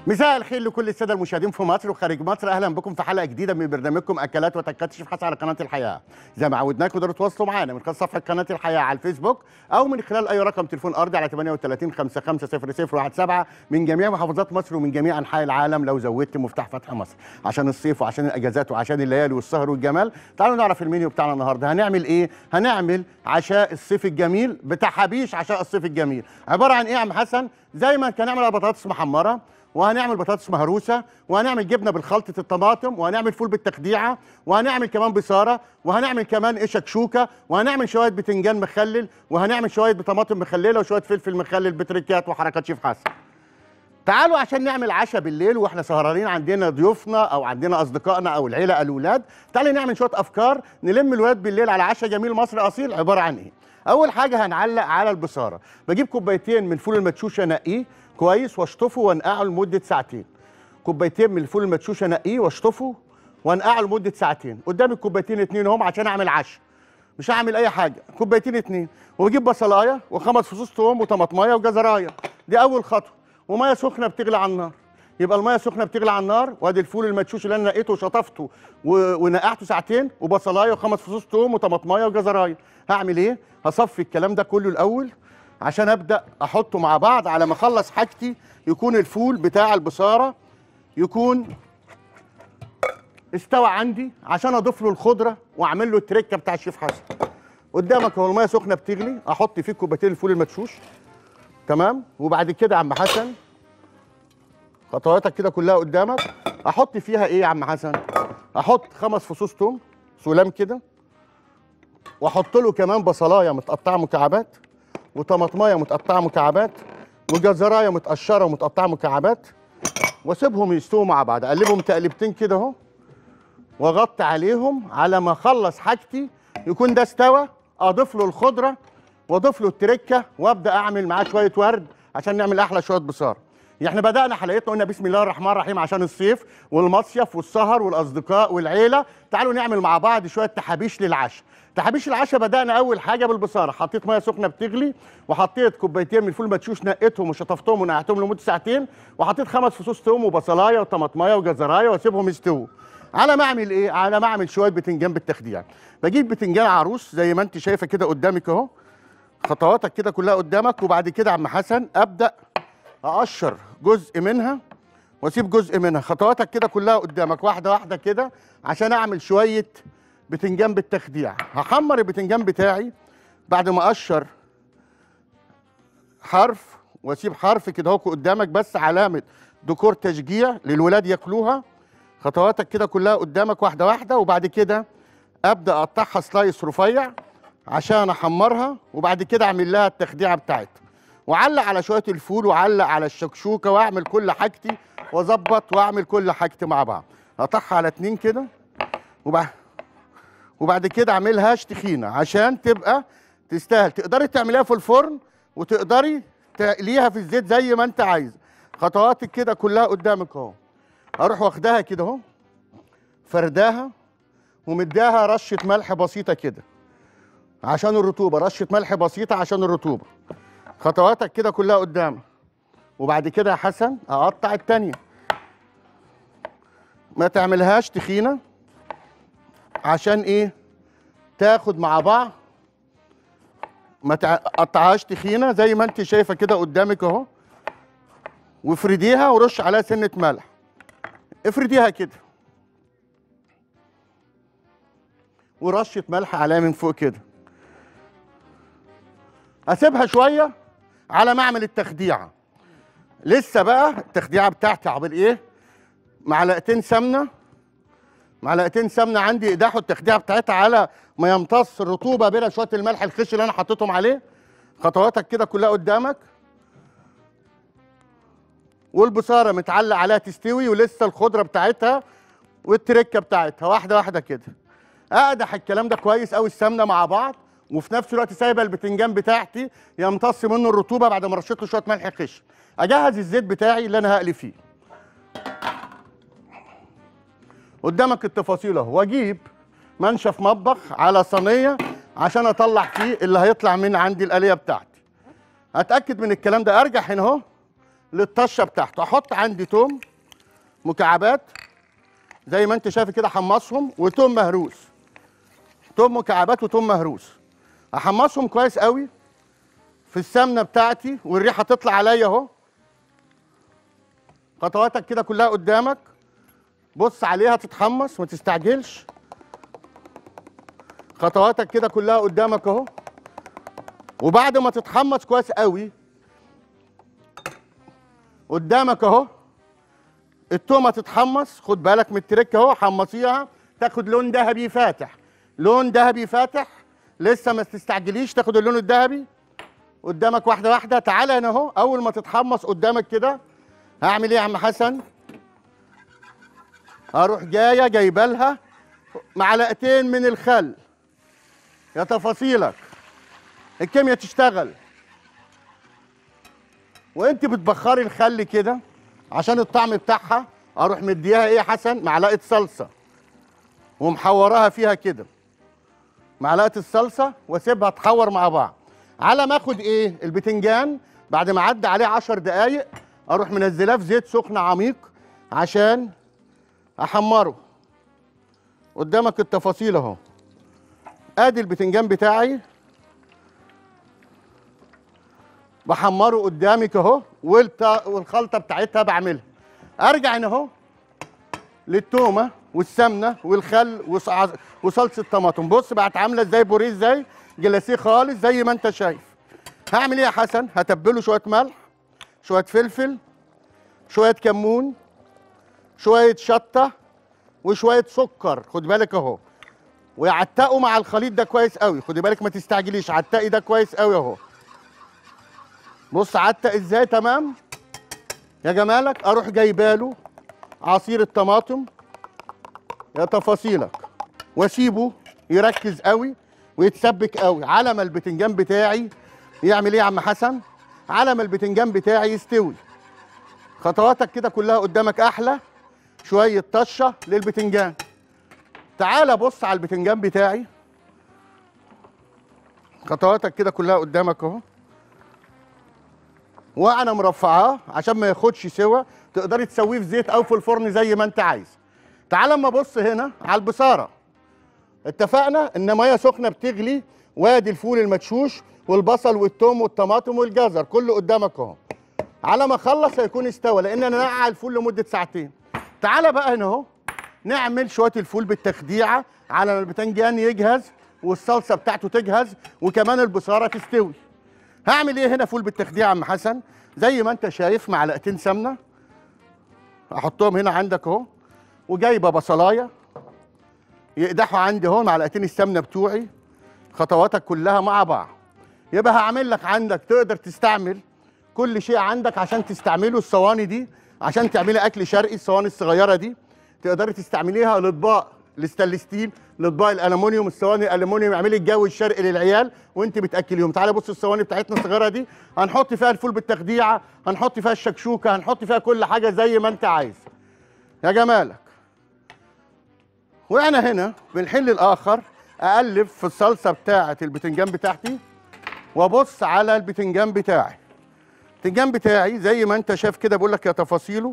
مساء الخير لكل الساده المشاهدين في مصر وخارج مصر اهلا بكم في حلقه جديده من برنامجكم اكلات وتكات شيف حسن على قناه الحياه زي ما عودناكم تقدروا تواصلوا معانا من خلال صفحه قناه الحياه على الفيسبوك او من خلال اي رقم تليفون ارضي على 38 55 0017 من جميع محافظات مصر ومن جميع انحاء العالم لو زودت مفتاح فتح مصر عشان الصيف وعشان الاجازات وعشان الليالي والسهر والجمال تعالوا نعرف المنيو بتاعنا النهارده هنعمل ايه هنعمل عشاء الصيف الجميل بتاع حبيش عشاء الصيف الجميل عباره عن ايه يا عم حسن زي ما كان نعمل بطاطس محمره وهنعمل بطاطس مهروسه وهنعمل جبنه بالخلطه الطماطم وهنعمل فول بالتخديعه وهنعمل كمان بصاره وهنعمل كمان ايه شكشوكه وهنعمل شويه بتنجان مخلل وهنعمل شويه بطماطم مخلله وشويه فلفل مخلل بتركات وحركات شيف حسن تعالوا عشان نعمل عشاء بالليل واحنا سهرانين عندنا ضيوفنا او عندنا اصدقائنا او العيله او الاولاد تعالوا نعمل شويه افكار نلم الولاد بالليل على عشاء جميل مصري اصيل عباره عن ايه اول حاجه هنعلق على البصاره بجيب كوبايتين من الفول المدشوش انقيه كويس واشطفه وانقعه لمده ساعتين كوبايتين من الفول المدشوش انقيه واشطفه وانقعه لمده ساعتين قدامي كوبايتين اتنين اهم عشان اعمل عشاء مش هعمل اي حاجه كوبايتين اتنين وبجيب بصلايه وخمس فصوص توم وطماطمايه وجزرايه دي اول خطوه وميه سخنه بتغلي على النار يبقى الميه سخنه بتغلي على النار وادي الفول المدشوش اللي انا نقيته وشطفته و- ونقعته ساعتين وبصلايه وخمس فصوص توم وطماطمايه وجزرايه هعمل ايه هصفي الكلام ده كله الاول عشان ابدا احطه مع بعض على ما اخلص حاجتي يكون الفول بتاع البصاره يكون استوى عندي عشان اضيف له الخضره واعمل له التركه بتاع الشيف حسن قدامك اهو الميه سخنه بتغلي احط فيه كوبايتين الفول المدشوش تمام وبعد كده يا عم حسن خطواتك كده كلها قدامك احط فيها ايه يا عم حسن احط خمس فصوص توم سلام كده واحط له كمان بصلايه متقطعه مكعبات وطماطمايه متقطعه مكعبات وجزرايه متقشره ومتقطعه مكعبات واسيبهم يستووا مع بعض اقلبهم تقلبتين كده اهو واغطي عليهم على ما اخلص حاجتي يكون ده استوى اضيف له الخضره واضيف له التركه وابدا اعمل معاه شويه ورد عشان نعمل احلى شويه بصاره احنا بدانا حلقتنا قلنا بسم الله الرحمن الرحيم عشان الصيف والمصيف والسهر والاصدقاء والعيله تعالوا نعمل مع بعض شويه تحابيش للعشاء تحابيش العشاء بدانا اول حاجه بالبصاره حطيت ميه سخنه بتغلي وحطيت كوبايتين من الفول المدشوش نقيتهم وشطفتهم ونقعتهم لمده ساعتين وحطيت خمس فصوص توم وبصلايه وطماطمايه وجزرايه واسيبهم يستووا على ما اعمل ايه على ما اعمل شويه بتنجان بالتخديع بجيب بتنجان عروس زي ما انت شايفه كده قدامك اهو خطواتك كده كلها قدامك وبعد كده يا عم حسن ابدا اقشر جزء منها واسيب جزء منها خطواتك كده كلها قدامك واحده واحده كده عشان اعمل شويه بتنجان بالتخديع هحمر البتنجان بتاعي بعد ما اقشر حرف واسيب حرف كده اهو قدامك بس علامه ديكور تشجيع للولاد ياكلوها خطواتك كده كلها قدامك واحده واحده وبعد كده ابدا اقطعها سلايس رفيع عشان احمرها وبعد كده اعمل لها التخديعه بتاعتها وعلق على شويه الفول وعلق على الشكشوكه واعمل كل حاجتي واظبط واعمل كل حاجتي مع بعض اقطعها على اتنين كده وبعد وبعد كده اعملهاش تخينه عشان تبقى تستاهل تقدري تعمليها في الفرن وتقدري تقليها في الزيت زي ما انت عايز خطواتك كده كلها قدامك اهو اروح واخداها كده اهو فرداها ومداها رشه ملح بسيطه كده عشان الرطوبه رشه ملح بسيطه عشان الرطوبه خطواتك كده كلها قدامك وبعد كده يا حسن اقطع التانية ما تعملهاش تخينه عشان ايه تاخد مع بعض ما تقطعهاش تخينه زي ما انت شايفه كده قدامك اهو وافرديها ورش عليها سنه ملح افرديها كده ورشه ملح عليها من فوق كده اسيبها شويه على ما اعمل التخديعه لسه بقى التخديعه بتاعتي عبر ايه معلقتين سمنه معلقتين سمنه عندي اقداحوا التخديعه بتاعتها على ما يمتص الرطوبه بين شويه الملح الخش اللي انا حطيتهم عليه خطواتك كده كلها قدامك والبصاره متعلق عليها تستوي ولسه الخضره بتاعتها والتركه بتاعتها واحده واحده كده اقدح الكلام ده كويس قوي السمنه مع بعض وفي نفس الوقت سايبه البتنجان بتاعتي يمتص منه الرطوبه بعد ما رشيت له شويه ملح خشن اجهز الزيت بتاعي اللي انا هقلي فيه قدامك التفاصيل اهو واجيب منشف مطبخ على صينيه عشان اطلع فيه اللي هيطلع من عندي الاليه بتاعتي اتاكد من الكلام ده ارجع هنا اهو للطشه بتاعته احط عندي توم مكعبات زي ما انت شايف كده حمصهم وتوم مهروس توم مكعبات وتوم مهروس احمصهم كويس قوي في السمنه بتاعتي والريحه تطلع عليا اهو خطواتك كده كلها قدامك بص عليها تتحمص ما تستعجلش خطواتك كده كلها قدامك اهو وبعد ما تتحمص كويس قوي قدامك اهو التومه تتحمص خد بالك من التريك اهو حمصيها تاخد لون ذهبي فاتح لون ذهبي فاتح لسه ما تستعجليش تاخد اللون الذهبي قدامك واحده واحده تعالى هنا اهو اول ما تتحمص قدامك كده هعمل ايه يا عم حسن اروح جايه جايبه لها معلقتين من الخل يا تفاصيلك الكيمياء تشتغل وانت بتبخري الخل كده عشان الطعم بتاعها اروح مديها ايه يا حسن معلقه صلصه ومحوراها فيها كده معلقه الصلصه واسيبها تحور مع بعض على ما اخد ايه البتنجان بعد ما عدى عليه 10 دقايق اروح منزلاه في زيت سخن عميق عشان احمره قدامك التفاصيل اهو ادي البتنجان بتاعي بحمره قدامك اهو والت- والخلطه بتاعتها بعملها ارجع هنا اهو للتومه والسمنه والخل وص- وصلصه الطماطم بص بقت عامله ازاي بوريه ازاي جلاسيه خالص زي ما انت شايف هعمل ايه يا حسن هتبله شويه ملح شويه فلفل شويه كمون شويه شطه وشويه سكر خد بالك اهو ويعتقوا مع الخليط ده كويس قوي خدي بالك ما تستعجليش عتقي ده كويس قوي اهو بص عتق ازاي تمام يا جمالك اروح جايباله عصير الطماطم يا تفاصيلك واسيبه يركز قوي ويتسبك قوي على ما البتنجان بتاعي يعمل ايه يا عم حسن على ما البتنجان بتاعي يستوي خطواتك كده كلها قدامك احلى شويه طشه للبتنجان تعالى بص على البتنجان بتاعي خطواتك كده كلها قدامك اهو وانا مرفعاه عشان ما ياخدش سوا تقدري تسويه في زيت او في الفرن زي ما انت عايز تعال اما بص هنا على البصاره اتفقنا ان ميه سخنه بتغلي وادي الفول المدشوش والبصل والثوم والطماطم والجزر كله قدامك اهو على ما اخلص هيكون استوى لان انا نقع الفول لمده ساعتين تعالى بقى هنا اهو نعمل شويه الفول بالتخديعه على ما البتنجان يجهز والصلصه بتاعته تجهز وكمان البصاره تستوي هعمل ايه هنا فول بالتخديع يا عم حسن زي ما انت شايف معلقتين سمنه احطهم هنا عندك اهو وجايبه بصلايه يقدحوا عندي اهو معلقتين السمنه بتوعي خطواتك كلها مع بعض يبقى هعمل لك عندك تقدر تستعمل كل شيء عندك عشان تستعمله الصواني دي عشان تعملي اكل شرقي الصواني الصغيره دي تقدري تستعمليها الاطباق الستانلستيل الاطباق الالومنيوم الصواني الالومنيوم اعملي الجو الشرقي للعيال وانت بتاكليهم تعالى بص الصواني بتاعتنا الصغيره دي هنحط فيها الفول بالتخديعه هنحط فيها الشكشوكه هنحط فيها كل حاجه زي ما انت عايز يا جمالك وانا هنا بالحل الاخر اقلب في الصلصه بتاعه البتنجان بتاعتي وابص على البتنجان بتاعي البتنجان بتاعي زي ما انت شايف كده بقول لك يا تفاصيله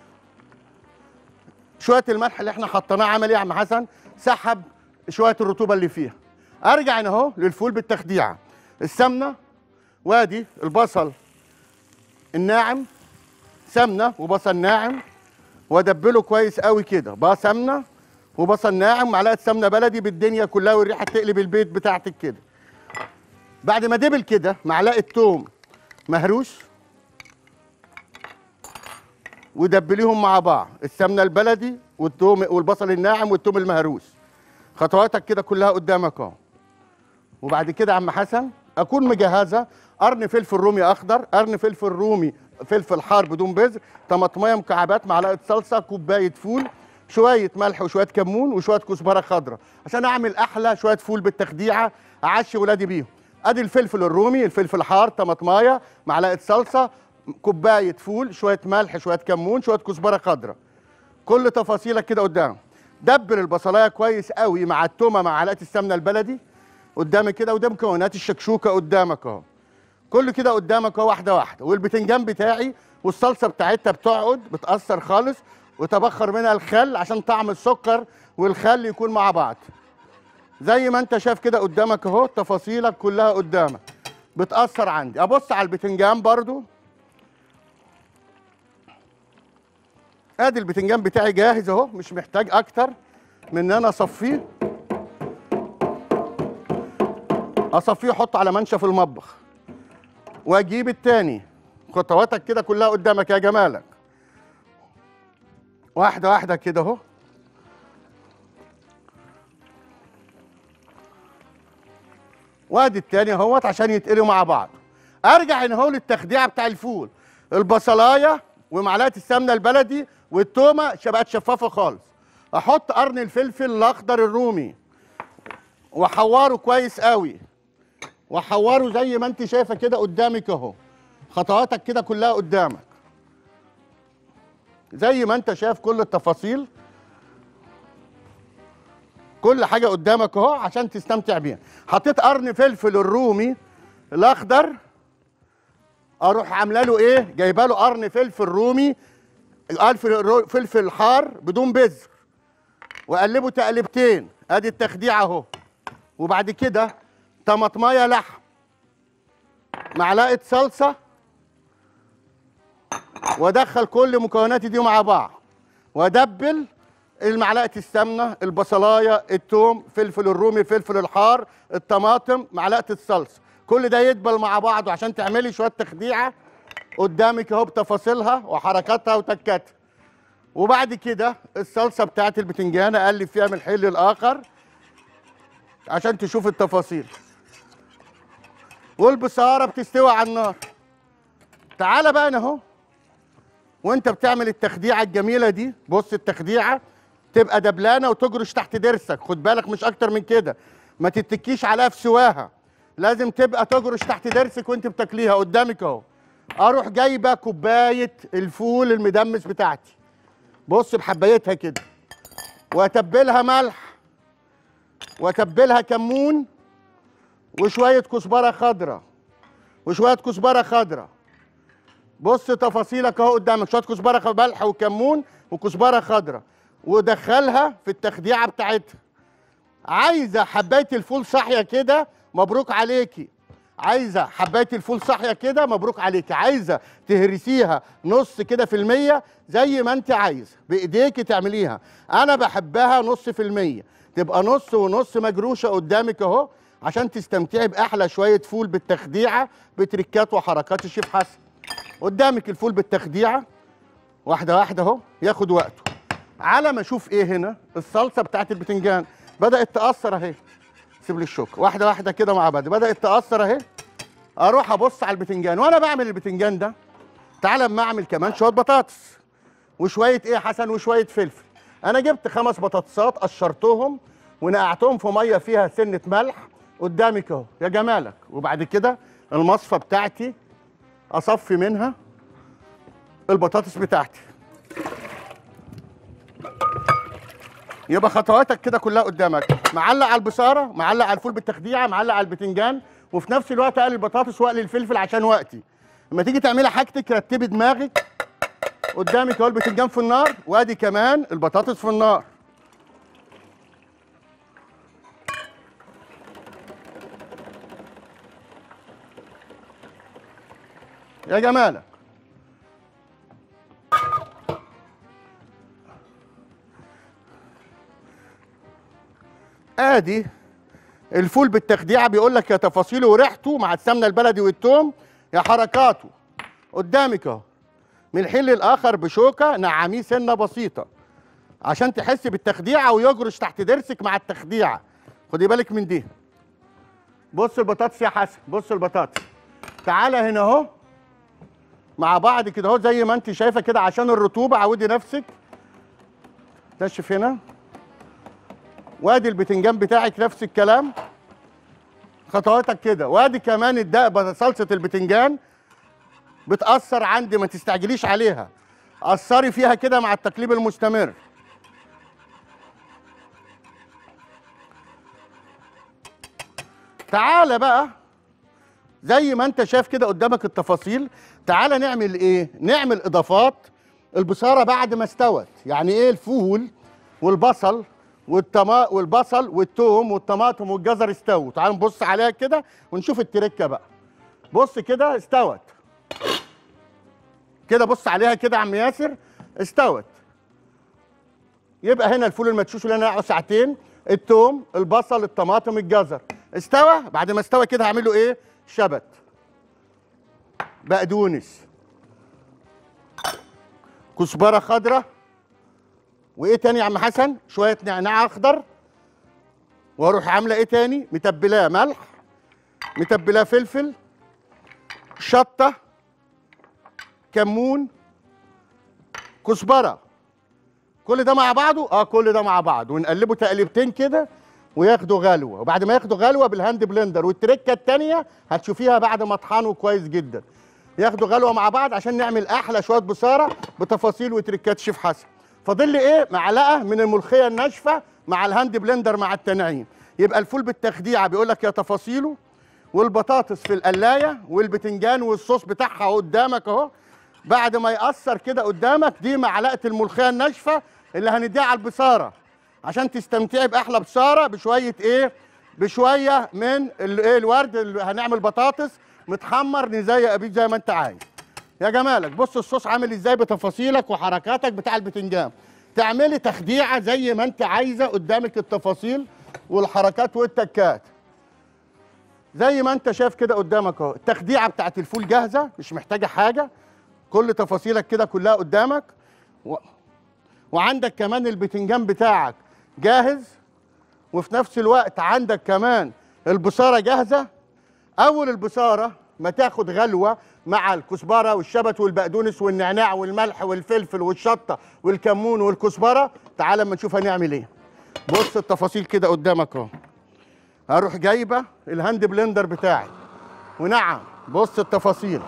شويه الملح اللي احنا حطيناه عمل ايه يا عم حسن سحب شويه الرطوبه اللي فيها ارجع هنا اهو للفول بالتخديعه السمنه وادي البصل الناعم سمنه وبصل ناعم وادبله كويس قوي كده بقى سمنه وبصل ناعم معلقه سمنه بلدي بالدنيا كلها والريحه تقلب البيت بتاعتك كده بعد ما دبل كده معلقه توم مهروس ودبليهم مع بعض السمنه البلدي والثوم والبصل الناعم والثوم المهروس خطواتك كده كلها قدامك اهو وبعد كده يا عم حسن اكون مجهزه قرن فلفل رومي اخضر قرن فلفل رومي فلفل حار بدون بذر طماطميه مكعبات معلقه صلصه كوبايه فول شويه ملح وشويه كمون وشويه كزبره خضراء عشان اعمل احلى شويه فول بالتخديعه اعشي ولادي بيهم ادي الفلفل الرومي الفلفل الحار طماطمايه معلقه صلصه كوبايه فول شويه ملح شويه كمون شويه كزبره خضراء كل تفاصيلك كده قدام دبر البصلايه كويس قوي مع التومه مع معلقه السمنه البلدي قدامك كده وده مكونات الشكشوكه قدامك اهو كله كده قدامك اهو واحده واحده والبتنجان بتاعي والصلصه بتاعتها بتقعد بتاثر خالص وتبخر منها الخل عشان طعم السكر والخل يكون مع بعض زي ما انت شايف كده قدامك اهو تفاصيلك كلها قدامك بتاثر عندي ابص على البتنجان برضو ادي البتنجان بتاعي جاهز اهو مش محتاج اكتر من ان انا اصفيه اصفيه احطه على منشف المطبخ واجيب التاني خطواتك كده كلها قدامك يا جمالك واحده واحده كده اهو وادي التاني اهوت عشان يتقلوا مع بعض ارجع هنا اهو للتخديعه بتاع الفول البصلايه ومعلقه السمنه البلدي والتومه بقت شفافه خالص احط قرن الفلفل الاخضر الرومي واحوره كويس قوي واحوره زي ما انت شايفه كده قدامك اهو خطواتك كده كلها قدامك زي ما انت شايف كل التفاصيل كل حاجه قدامك اهو عشان تستمتع بيها حطيت قرن فلفل الرومي الاخضر اروح عامله له ايه جايبه له قرن فلفل رومي الفل- فلفل حار بدون بذر واقلبه تقلبتين ادي التخديعه اهو وبعد كده طماطمايه لحم معلقه صلصه وادخل كل مكوناتي دي مع بعض وادبل المعلقه السمنه البصلايه التوم فلفل الرومي الفلفل الحار الطماطم معلقه الصلصه كل ده يدبل مع بعضه عشان تعملي شويه تخديعه قدامك اهو بتفاصيلها وحركاتها وتكاتها وبعد كده الصلصه بتاعت البتنجان اقلب فيها من حين للاخر عشان تشوف التفاصيل والبصاره بتستوي على النار تعالى بقى هنا اهو وانت بتعمل التخديعه الجميله دي بص التخديعه تبقى دبلانه وتجرش تحت ضرسك خد بالك مش اكتر من كده ما تتكيش عليها في سواها لازم تبقى تجرش تحت ضرسك وانت بتاكليها قدامك اهو اروح جايبه كوبايه الفول المدمس بتاعتي بص بحبايتها كده واتبلها ملح واتبلها كمون وشويه كزبره خضراء وشويه كزبره خضراء بص تفاصيلك اهو قدامك شويه كزبره خ- ملح وكمون وكزبره خضراء ودخلها في التخديعه بتاعتها عايزه حبايه الفول صاحيه كده مبروك عليكي عايزه حبايه الفول صاحيه كده مبروك عليكي عايزه تهرسيها نص كده في الميه زي ما انت عايزه بايديكي تعمليها انا بحبها نص في الميه تبقى نص ونص مجروشه قدامك اهو عشان تستمتعي باحلى شويه فول بالتخديعه بتركات وحركات الشيف حسن قدامك الفول بالتخديعه واحده واحده اهو ياخد وقته على ما اشوف ايه هنا الصلصه بتاعت البتنجان بدات تاثر اهي سيب لي الشوك واحده واحده كده مع بعض بدات تاثر اهي اروح ابص على البتنجان وانا بعمل البتنجان ده تعالى اما اعمل كمان شويه بطاطس وشويه ايه يا حسن وشويه فلفل انا جبت خمس بطاطسات قشرتهم ونقعتهم في ميه فيها سنه ملح قدامك اهو يا جمالك وبعد كده المصفى بتاعتي اصفي منها البطاطس بتاعتي يبقى خطواتك كده كلها قدامك معلق على البصاره معلق على الفول بالتخديعه معلق على البتنجان وفي نفس الوقت اقلي البطاطس واقلي الفلفل عشان وقتي لما تيجي تعملي حاجتك رتبي دماغك قدامك اهو البتنجان في النار وادي كمان البطاطس في النار يا جمالك ادي الفول بالتخديعه بيقول لك يا تفاصيله وريحته مع السمنه البلدي والثوم يا حركاته قدامك اهو من الحين للاخر بشوكه نعميه سنه بسيطه عشان تحس بالتخديعه ويجرش تحت ضرسك مع التخديعه خدي بالك من دي بص البطاطس يا حسن بص البطاطس تعالى هنا اهو مع بعض كده اهو زي ما انت شايفه كده عشان الرطوبه عودي نفسك نشف هنا وادي البتنجان بتاعك نفس الكلام خطواتك كده وادي كمان الدقه صلصه البتنجان بتاثر عندي ما تستعجليش عليها قصري فيها كده مع التقليب المستمر تعالى بقى زي ما انت شايف كده قدامك التفاصيل تعالى نعمل ايه نعمل اضافات البصاره بعد ما استوت يعني ايه الفول والبصل والتما والبصل والثوم والطماطم والجزر استووا تعالوا نبص عليها كده ونشوف التركه بقى بص كده استوت كده بص عليها كده يا عم ياسر استوت يبقى هنا الفول المدشوش اللي انا نقعه ساعتين الثوم البصل الطماطم الجزر استوى بعد ما استوى كده هعمل له ايه شبت بقدونس كزبره خضراء وايه تاني يا عم حسن شويه نعناع اخضر واروح عامله ايه تاني متبلاه ملح متبلاه فلفل شطه كمون كزبره كل ده مع بعضه اه كل ده مع بعض ونقلبه تقليبتين كده وياخدوا غلوه وبعد ما ياخدوا غلوه بالهاند بلندر والتركه التانيه هتشوفيها بعد ما اطحنه كويس جدا ياخدوا غلوه مع بعض عشان نعمل احلى شويه بصاره بتفاصيل وتركات شيف حسن فاضل لي ايه معلقه من الملوخيه الناشفه مع الهاند بلندر مع التنعيم يبقى الفول بالتخديعه بيقول لك يا تفاصيله والبطاطس في القلايه والبتنجان والصوص بتاعها قدامك اهو بعد ما يأثر كده قدامك دي معلقه الملوخيه الناشفه اللي هنديها على البصاره عشان تستمتعي باحلى بصاره بشويه ايه بشويه من ال- ايه الورد اللي هنعمل بطاطس متحمر نزيق بيه زي ما انت عايز يا جمالك بص الصوص عامل ازاي بتفاصيلك وحركاتك بتاع البتنجان تعملي تخديعه زي ما انت عايزه قدامك التفاصيل والحركات والتكات زي ما انت شايف كده قدامك اهو التخديعه بتاعت الفول جاهزه مش محتاجه حاجه كل تفاصيلك كده كلها قدامك و... وعندك كمان البتنجان بتاعك جاهز وفي نفس الوقت عندك كمان البصاره جاهزه اول البصاره ما تاخد غلوه مع الكزبره والشبت والبقدونس والنعناع والملح والفلفل والشطه والكمون والكزبره تعال اما نشوف هنعمل ايه بص التفاصيل كده قدامك اهو هروح جايبه الهاند بلندر بتاعي ونعم بص التفاصيل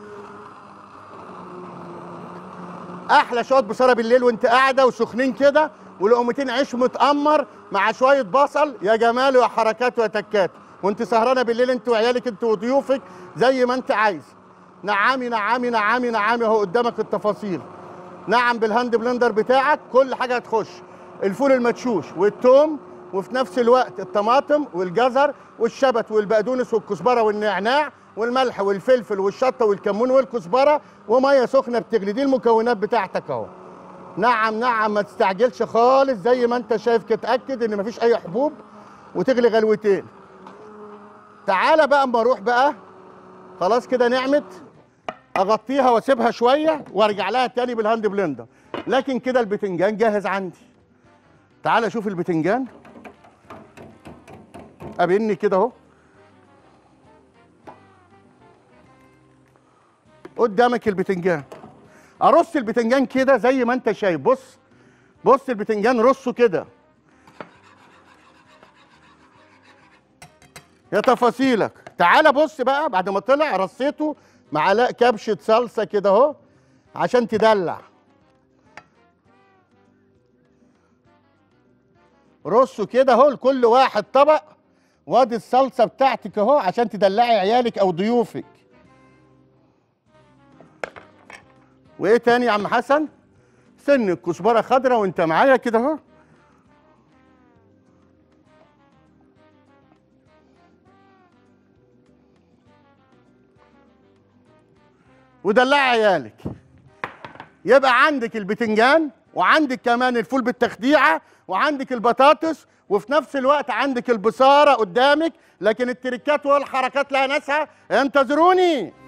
احلى شويه بصاره بالليل وانت قاعده وسخنين كده ولقمتين عيش متامر مع شويه بصل يا جمال ويا حركات ويا تكات وانت سهرانه بالليل انت وعيالك انت وضيوفك زي ما انت عايز نعامي نعامي نعامي نعامي اهو قدامك التفاصيل نعم بالهاند بلندر بتاعك كل حاجه هتخش الفول المدشوش والثوم وفي نفس الوقت الطماطم والجزر والشبت والبقدونس والكزبره والنعناع والملح والفلفل والشطه والكمون والكزبره وميه سخنه بتغلي دي المكونات بتاعتك اهو نعم نعم ما تستعجلش خالص زي ما انت شايف كده اتاكد ان مفيش اي حبوب وتغلي غلوتين تعالى بقى اما اروح بقى خلاص كده نعمت اغطيها واسيبها شويه وارجع لها تاني بالهاند بلندر لكن كده البتنجان جاهز عندي تعالى شوف البتنجان قابلني كده اهو قدامك البتنجان ارص البتنجان كده زي ما انت شايف بص بص البتنجان رصه كده يا تفاصيلك تعالى بص بقى بعد ما طلع رصيته معلقه كبشه صلصه كده اهو عشان تدلع رصه كده اهو لكل واحد طبق وادي الصلصه بتاعتك اهو عشان تدلعي عيالك او ضيوفك وايه تاني يا عم حسن سن الكزبره خضراء وانت معايا كده اهو ودلعي عيالك يبقى عندك البتنجان وعندك كمان الفول بالتخديعه وعندك البطاطس وفي نفس الوقت عندك البصاره قدامك لكن التركات والحركات لها ناسها انتظروني